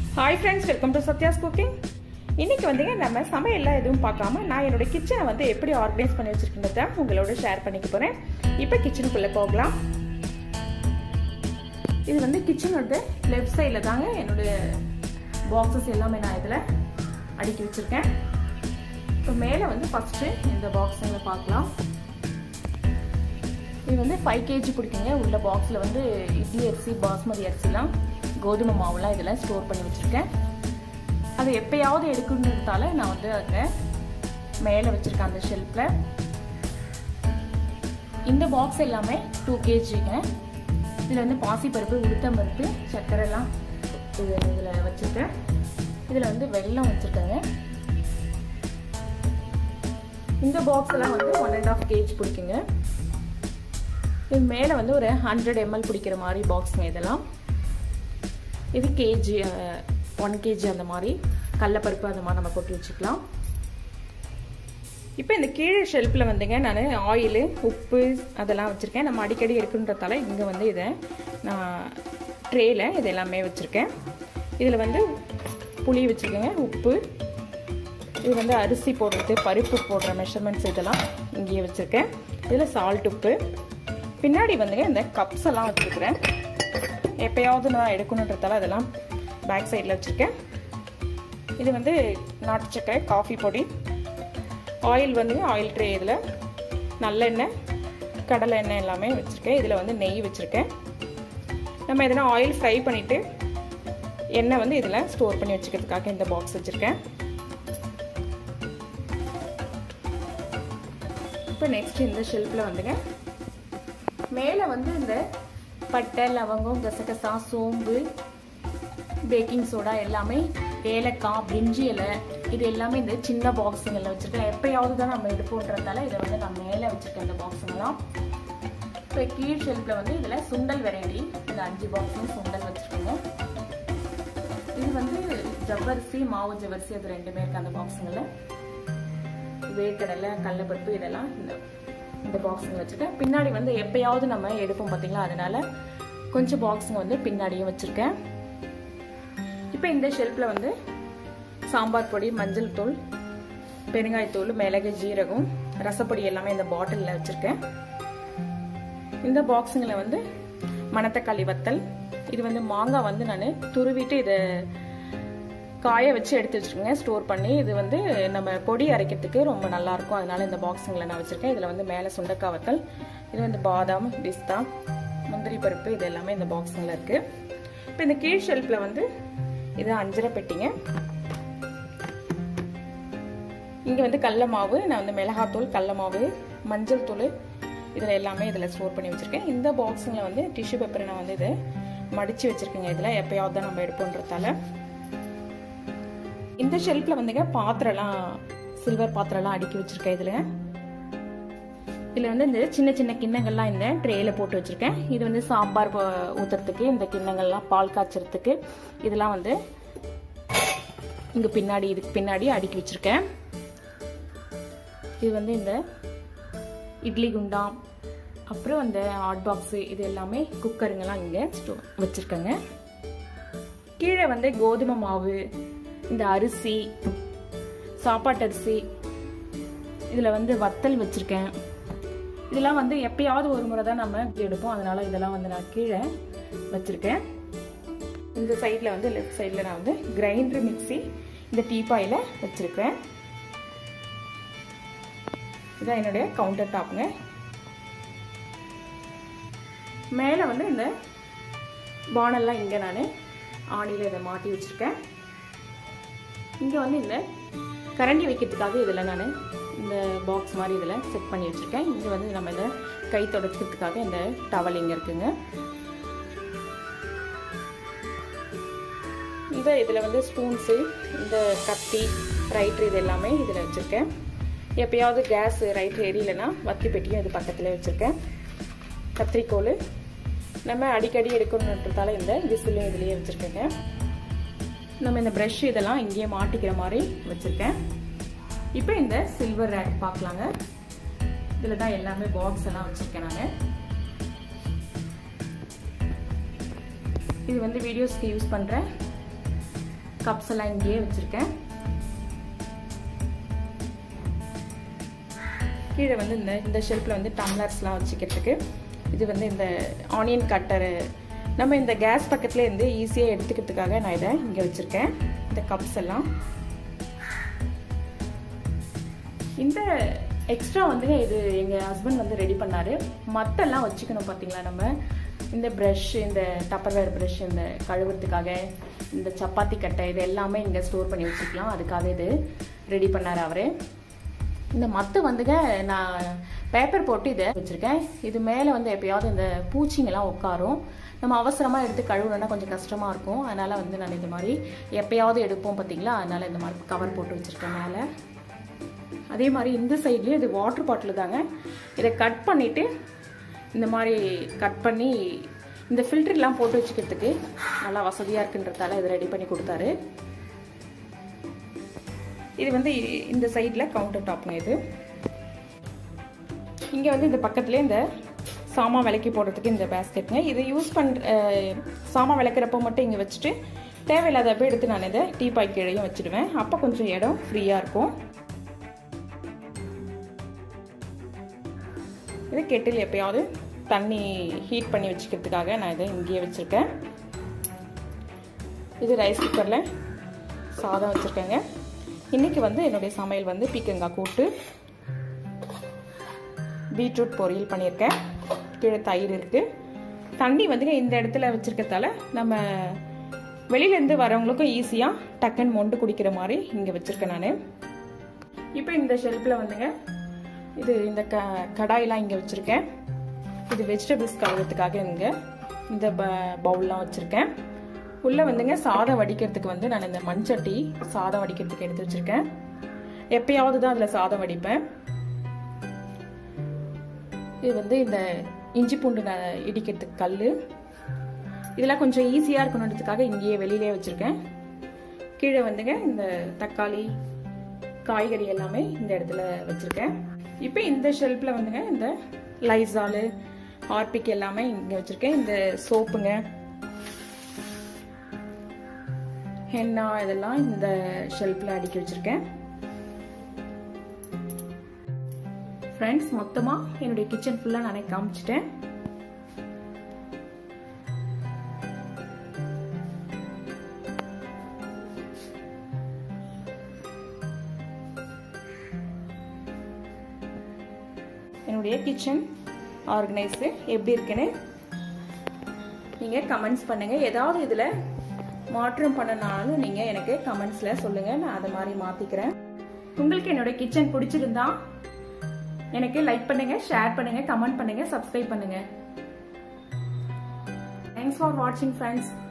hi friends welcome to Sathya's cooking இன்னைக்கு வந்துங்க நம்ம சமையல்லாம் எதுவும் பார்க்காம நான் என்னோட கிச்சனை வந்து எப்படி ஆர்கனைஸ் பண்ணி வச்சிருக்கின்றத உங்களோட ஷேர் பண்ணிக்க போகிறேன் இப்போ கிச்சனுக்குள்ளே போகலாம் இது வந்து கிச்சனோட லெஃப்ட் சைடில் தாங்க என்னோட பாக்ஸஸ் எல்லாமே நான் இதில் அடுக்கி வச்சுருக்கேன் இப்போ மேலே வந்து ஃபஸ்ட்டு இந்த பாக்ஸில் பார்க்கலாம் இது வந்து ஃபைவ் கேஜி பிடிக்குங்க உள்ள பாக்ஸில் வந்து இட்லி அரிசி பாஸ்மதி அரிசிலாம் கோதுமை மாவுலாம் இதெல்லாம் ஸ்டோர் பண்ணி வச்சுருக்கேன் அது எப்பயாவது எடுக்கணுன்றதால நான் வந்து அதை மேலே வச்சுருக்கேன் அந்த ஷெல்ஃபில் இந்த பாக்ஸ் எல்லாமே டூ கேஜிங்க இதில் வந்து பாசிப்பருப்பு உளுத்தம்பருப்பு சர்க்கரைலாம் இது இதில் வச்சுருக்கேன் இதில் வந்து வெல்லம் வச்சுருக்கேங்க இந்த பாக்ஸ் எல்லாம் வந்து ஒன் அண்ட் ஆஃப் கேஜி பிடிக்குங்க இது மேலே வந்து ஒரு ஹண்ட்ரட் எம்எல் பிடிக்கிற மாதிரி பாக்ஸுங்க இதெல்லாம் இது கேஜி ஒன் கேஜி அந்த மாதிரி கடலப்பருப்பு அந்த மாதிரி நம்ம கொட்டி வச்சுக்கலாம் இப்போ இந்த கீழே ஷெல்ஃபில் வந்துங்க நான் ஆயிலு உப்பு அதெல்லாம் வச்சுருக்கேன் நம்ம அடிக்கடி எடுக்குன்றதால இங்கே வந்து இதை நான் ட்ரேயில் இது எல்லாமே வச்சுருக்கேன் இதில் வந்து புளி வச்சுருக்கேங்க உப்பு இது வந்து அரிசி போடுறது பருப்பு போடுற மெஷர்மெண்ட்ஸ் இதெல்லாம் இங்கேயே வச்சுருக்கேன் இதில் சால்ட் உப்பு பின்னாடி வந்துங்க இந்த கப்ஸ் எல்லாம் வச்சுருக்கிறேன் எப்பயாவது நான் எடுக்கணுன்றதால அதெல்லாம் பேக் சைடில் வச்சுருக்கேன் இது வந்து நாட்டு சக்கரை காஃபி பொடி ஆயில் வந்துங்க ஆயில் ட்ரே இதில் நல்லெண்ணெய் கடலை எண்ணெய் எல்லாமே வச்சுருக்கேன் இதில் வந்து நெய் வச்சுருக்கேன் நம்ம எதனா ஆயில் ஃப்ரை பண்ணிவிட்டு எண்ணெய் வந்து இதில் ஸ்டோர் பண்ணி வச்சுக்கிறதுக்காக இந்த பாக்ஸ் வச்சுருக்கேன் இப்போ நெக்ஸ்ட் இந்த ஷெல்ஃபில் வந்துங்க மேலே வந்து இந்த பட்டை லவங்கம் கசகசா சோம்பு பேக்கிங் சோடா எல்லாமே ஏலக்காய் பிரிஞ்சி இலை இது எல்லாமே இந்த சின்ன பாக்ஸுங்களில் வச்சுருக்கேன் எப்பயாவது தான் நம்ம எடுப்போன்றதால இதை வந்து நான் மேலே வச்சுருக்கேன் இந்த பாக்ஸுங்கெல்லாம் இப்போ கீழ் ஷெல்ஃபில் வந்து இதில் சுண்டல் வெரைட்டி இந்த அஞ்சு பாக்ஸும் சுண்டல் வச்சுருக்கோங்க இது வந்து ஜவ்வரிசி மாவு ஜவ்வரிசி அது ரெண்டுமே இருக்குது அந்த பாக்ஸுங்களில் வேர்க்கடலை கடலைப்பருப்பு இதெல்லாம் இந்த இந்த பாக்ஸுங்க வச்சுருக்கேன் பின்னாடி வந்து எப்பயாவது நம்ம எடுப்போம் பார்த்தீங்களா அதனால கொஞ்சம் பாக்ஸுங்க வந்து பின்னாடியும் வச்சுருக்கேன் இப்போ இந்த ஷெல்ஃபில் வந்து சாம்பார் பொடி மஞ்சள் தூள் பெருங்காயத்தூள் மிளகு ஜீரகம் ரசப்பொடி எல்லாமே இந்த பாட்டிலில் வச்சுருக்கேன் இந்த பாக்ஸுங்களை வந்து மணத்தக்காளி வத்தல் இது வந்து மாங்காய் வந்து நான் துருவிட்டு இதை காய வச்சு எடுத்து வச்சுருக்கேங்க ஸ்டோர் பண்ணி இது வந்து நம்ம பொடி அரைக்கிறதுக்கு ரொம்ப நல்லாயிருக்கும் அதனால இந்த பாக்ஸுங்களை நான் வச்சுருக்கேன் இதில் வந்து மேலே சுண்டக்காய் வத்தல் இது வந்து பாதாம் பிஸ்தா முந்திரி பருப்பு இது எல்லாமே இந்த பாக்ஸுங்களில் இருக்குது இப்போ இந்த கீழ் ஷெல்ஃபில் வந்து இது அஞ்சரை பெட்டிங்க இங்கே வந்து கடல மாவு நான் வந்து மிளகாத்தூள் கடல மாவு மஞ்சள் தூள் இதில் எல்லாமே இதில் ஸ்டோர் பண்ணி வச்சுருக்கேன் இந்த பாக்ஸுங்களை வந்து டிஷ்யூ பேப்பரை நான் வந்து இதை மடித்து வச்சுருக்கேங்க இதில் எப்பயாவது தான் நம்ம எடுப்போன்றதால இந்த ஷெல்ஃபில் வந்துங்க பாத்திரம்லாம் சில்வர் பாத்திரம்லாம் அடுக்கி வச்சுருக்கேன் இதில் இதில் வந்து இந்த சின்ன சின்ன கிண்ணங்கள்லாம் இந்த ட்ரேயில் போட்டு வச்சுருக்கேன் இது வந்து சாம்பார் ஊற்றுறதுக்கு இந்த கிண்ணங்கள்லாம் பால் காய்ச்சறதுக்கு இதெல்லாம் வந்து இங்கே பின்னாடி இதுக்கு பின்னாடி அடுக்கி வச்சுருக்கேன் இது வந்து இந்த இட்லி குண்டா அப்புறம் அந்த ஹாட் பாக்ஸு இது எல்லாமே குக்கருங்கெல்லாம் இங்கே ஸ்டோ வச்சுருக்கேங்க கீழே வந்து கோதுமை மாவு இந்த அரிசி சாப்பாட்டு அரிசி இதில் வந்து வத்தல் வச்சுருக்கேன் இதெல்லாம் வந்து எப்பயாவது ஒரு முறை தான் நம்ம எடுப்போம் அதனால இதெல்லாம் வந்து நான் கீழே வச்சுருக்கேன் இந்த சைடில் வந்து லெஃப்ட் சைடில் நான் வந்து கிரைண்டர் மிக்சி இந்த டீப்பாயில் வச்சுருக்கேன் இதான் என்னுடைய கவுண்டர் டாப்புங்க மேலே வந்து இந்த பானெல்லாம் இங்கே நான் ஆணியில் இதை மாட்டி வச்சுருக்கேன் இங்கே வந்து இந்த கரண்டி வைக்கிறதுக்காக இதில் நான் இந்த பாக்ஸ் மாதிரி இதில் செட் பண்ணி வச்சுருக்கேன் இங்கே வந்து நம்ம இதை கை தொடக்கிறதுக்காக இந்த டவல் இங்கே இருக்குங்க இதை இதில் வந்து ஸ்பூன்ஸு இந்த கத்தி ரைட்ரு இது எல்லாமே இதில் வச்சுருக்கேன் எப்பயாவது கேஸ் ரைட்ரு எரியலைன்னா வத்தி பெட்டியும் இது பக்கத்தில் வச்சுருக்கேன் கத்திரிக்கோள் நம்ம அடிக்கடி எடுக்கணுன்றதால இந்த விசிலையும் இதுலேயே வச்சுருக்கேங்க நம்ம இந்த ப்ரஷ் இதெல்லாம் இங்கேயே மாட்டிக்கிற மாதிரி வச்சுருக்கேன் இப்போ இந்த சில்வர் ரேக் பார்க்கலாங்க இதில் தான் எல்லாமே பாக்ஸ் எல்லாம் வச்சுருக்கேன் நான் இது வந்து வீடியோஸ்க்கு யூஸ் பண்ணுறேன் கப்ஸ் எல்லாம் இங்கேயே வச்சுருக்கேன் கீழே வந்து இந்த இந்த ஷெல்ஃபில் வந்து டம்ளர்ஸ்லாம் வச்சுக்கிறதுக்கு இது வந்து இந்த ஆனியன் கட்டரு நம்ம இந்த கேஸ் பக்கத்துல இருந்து ஈஸியாக எடுத்துக்கிறதுக்காக நான் இதை இங்கே வச்சுருக்கேன் இந்த கப்ஸ் எல்லாம் இந்த எக்ஸ்ட்ரா வந்து இது எங்கள் ஹஸ்பண்ட் வந்து ரெடி பண்ணார் மத்தெல்லாம் வச்சுக்கணும் பார்த்தீங்களா நம்ம இந்த ப்ரஷ் இந்த டப்பர்வேர் ப்ரஷ் இந்த கழுவுறதுக்காக இந்த சப்பாத்தி கட்டை இது எல்லாமே இங்கே ஸ்டோர் பண்ணி வச்சுக்கலாம் அதுக்காக இது ரெடி பண்ணார் அவரே இந்த மத்து வந்துங்க நான் பேப்பர் போட்டு இதை வச்சுருக்கேன் இது மேலே வந்து எப்பயாவது இந்த பூச்சிங்கெல்லாம் உட்காரும் நம்ம அவசரமாக எடுத்து கழுவுனா கொஞ்சம் கஷ்டமாக இருக்கும் அதனால் வந்து நான் இந்த மாதிரி எப்பயாவது எடுப்போம் பார்த்தீங்களா அதனால் இந்த மாதிரி கவர் போட்டு வச்சுருக்கேன் மேலே அதே மாதிரி இந்த சைட்லேயும் இது வாட்டர் பாட்டில் தாங்க இதை கட் பண்ணிவிட்டு இந்த மாதிரி கட் பண்ணி இந்த ஃபில்டர்லாம் போட்டு வச்சுக்கிறதுக்கு நல்லா வசதியாக இருக்குன்றதால இதை ரெடி பண்ணி கொடுத்தாரு இது வந்து இந்த சைடில் கவுண்டர் டாப்ங்க இது இங்கே வந்து இந்த பக்கத்துலேயே இந்த சாமான் விளக்கி போடுறதுக்கு இந்த பேஸ்கெட்டுங்க இதை யூஸ் பண்ணுற சாமான் விளக்குறப்போ மட்டும் இங்கே வச்சுட்டு தேவையில்லாதப்போ எடுத்து நான் இதை டீ பாய் கீழையும் வச்சுடுவேன் அப்போ கொஞ்சம் இடம் ஃப்ரீயாக இருக்கும் இது கெட்டில் எப்பயாவது தண்ணி ஹீட் பண்ணி வச்சுக்கிறதுக்காக நான் இதை இங்கேயே வச்சுருக்கேன் இது ரைஸ் குக்கரில் சாதம் வச்சுருக்கேங்க இன்றைக்கி வந்து என்னுடைய சமையல் வந்து பீக்கங்காய் கூட்டு பீட்ரூட் பொரியல் பண்ணியிருக்கேன் கீழே தயிர் இருக்குது தண்ணி வந்துங்க இந்த இடத்துல வச்சுருக்கதால நம்ம வெளியிலேருந்து வரவங்களுக்கும் ஈஸியாக டக்குன்னு மொண்டு குடிக்கிற மாதிரி இங்கே வச்சுருக்கேன் நான் இப்போ இந்த ஷெல்ஃபில் வந்துங்க இது இந்த க கடாயெலாம் இங்கே வச்சுருக்கேன் இது வெஜிடபிள்ஸ் கழுவுறதுக்காக இங்கே இந்த ப பவுல்லாம் வச்சுருக்கேன் உள்ளே வந்துங்க சாதம் வடிக்கிறதுக்கு வந்து நான் இந்த மண்சட்டி சாதம் வடிக்கிறதுக்கு எடுத்து வச்சுருக்கேன் எப்பயாவது தான் அதில் சாதம் வடிப்பேன் இது வந்து இந்த இஞ்சி பூண்டு நான் இடிக்கிறதுக்கு கல் இதெல்லாம் கொஞ்சம் ஈஸியாக இருக்கணுன்றதுக்காக இங்கேயே வெளியிலே வச்சுருக்கேன் கீழே வந்துங்க இந்த தக்காளி காய்கறி எல்லாமே இந்த இடத்துல வச்சுருக்கேன் இப்போ இந்த ஷெல்ஃபில் வந்துங்க இந்த லைசாலு ஹார்பிக் எல்லாமே இங்கே வச்சுருக்கேன் இந்த சோப்புங்க ஹென்னா இதெல்லாம் இந்த ஷெல்ஃபில் அடுக்கி வச்சுருக்கேன் ஃப்ரெண்ட்ஸ் மொத்தமாக என்னுடைய கிச்சன் ஃபுல்லாக நானே காமிச்சிட்டேன் என்னுடைய கிச்சன் ஆர்கனைஸு எப்படி இருக்குன்னு நீங்கள் கமெண்ட்ஸ் பண்ணுங்கள் ஏதாவது இதில் மாற்றம் பண்ணனாலும் நீங்கள் எனக்கு கமெண்ட்ஸில் சொல்லுங்கள் நான் அதை மாதிரி மாற்றிக்கிறேன் உங்களுக்கு என்னோட கிச்சன் பிடிச்சிருந்தா எனக்கு லைக் பண்ணுங்க ஷேர் பண்ணுங்க கமெண்ட் பண்ணுங்க சப்ஸ்கிரைப் பண்ணுங்க தேங்க்ஸ் ஃபார் வாட்சிங் ஃப்ரெண்ட்ஸ்